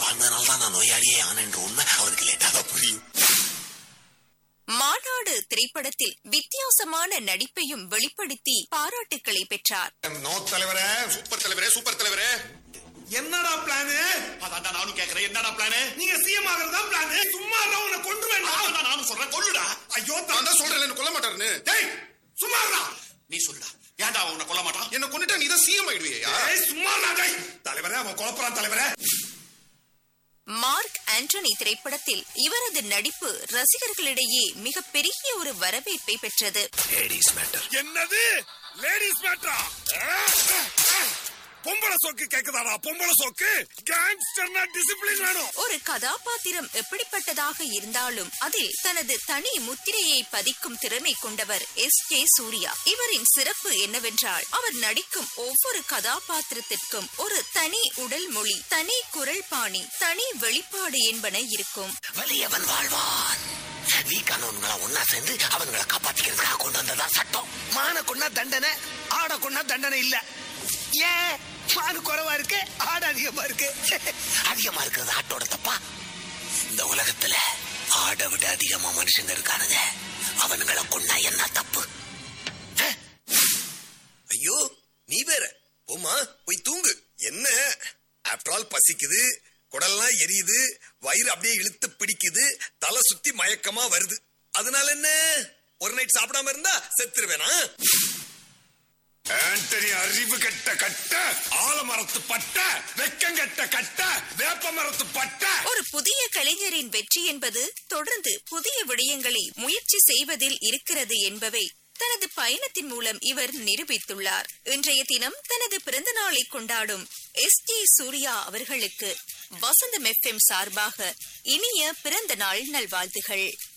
வாழ்ந்ததுனால தான் நான் நோயாளியே ஆனன்ற உண்மை அவருக்கு லேட்டாக புரியும் மாநாடு திரைப்படத்தில் வித்தியாசமான நடிப்பையும் வெளிப்படுத்தி பாராட்டுக்களை பெற்றார் நோ தலைவரே சூப்பர் தலைவரே சூப்பர் தலைவரே என்னடா பிளானு அதான் நானும் கேக்குறேன் என்னடா பிளானு நீங்க சிஎம் ஆகிறதா பிளானு சும்மா இருந்தா உன்னை கொண்டு வேண்டாம் அதான் நானும் சொல்றேன் கொல்லுடா ஐயோ நான் தான் சொல்றேன் என்ன கொல்ல மாட்டாருன்னு டேய் சும்மா இருடா நீ சொல்லுடா ஏன்டா அவன் உன்னை கொல்ல மாட்டான் என்ன கொண்டுட்டா நீ தான் சிஎம் ஆயிடுவியா ஏய் சும்மா இருடா டேய் தலைவரே அவன் குழப்பறான் தலைவரே மார்க் ஆண்டனி திரைப்படத்தில் இவரது நடிப்பு ரசிகர்களிடையே மிக பெரிய ஒரு வரவேற்பை பெற்றது லேடிஸ் மேட்டர் என்னது லேடிஸ் மேட்ரா பொம்பளை சோக்கு கேக்குதாடா பொம்பளை சோக்கு கேங்ஸ்டர்னா டிசிப்ளின் வேணும் ஒரு கதாபாத்திரம் எப்படிப்பட்டதாக இருந்தாலும் அதில் தனது தனி முத்திரையை பதிக்கும் திறமை கொண்டவர் எஸ் ஜே சூர்யா இவரின் சிறப்பு என்னவென்றால் அவர் நடிக்கும் ஒவ்வொரு கதாபாத்திரத்திற்கும் ஒரு தனி உடல் மொழி தனி குரல் பாணி தனி வெளிப்பாடு என்பன இருக்கும் வலியவன் வாழ்வான் வீக்கானவன்களா ஒன்னா சேர்ந்து அவங்களை காப்பாத்திக்கிறதுக்காக கொண்டு வந்ததா சட்டம் மான கொண்டா தண்டனை ஆட கொண்டா தண்டனை இல்ல ஏன் மானு குறைவா இருக்கு ஆடு அதிகமா இருக்கு அதிகமா இருக்கிறது ஆட்டோட தப்பா இந்த உலகத்துல ஆடை விட அதிகமா மனுஷங்க இருக்கானுங்க அவனுங்களை கொண்டா என்ன தப்பு ஐயோ நீ வேற போமா போய் தூங்கு என்ன ஆஃப்டர் ஆல் பசிக்குது குடல்லாம் எரியுது வயிறு அப்படியே இழுத்து பிடிக்குது தலை சுத்தி மயக்கமா வருது அதனால என்ன ஒரு நைட் சாப்பிடாம இருந்தா செத்துருவேனா ஆண்டனி அறிவு கெட்ட கட்ட ஆலமரத்து பட்ட வெக்கங்கெட்ட கட்ட வேப்ப மரத்து பட்ட ஒரு புதிய கலைஞரின் வெற்றி என்பது தொடர்ந்து புதிய விடயங்களை முயற்சி செய்வதில் இருக்கிறது என்பவை தனது பயணத்தின் மூலம் இவர் நிரூபித்துள்ளார் இன்றைய தினம் தனது பிறந்த நாளை கொண்டாடும் எஸ் ஜே சூர்யா அவர்களுக்கு வசந்தம் எஃப்எம் சார்பாக இனிய பிறந்த நாள் நல்வாழ்த்துகள்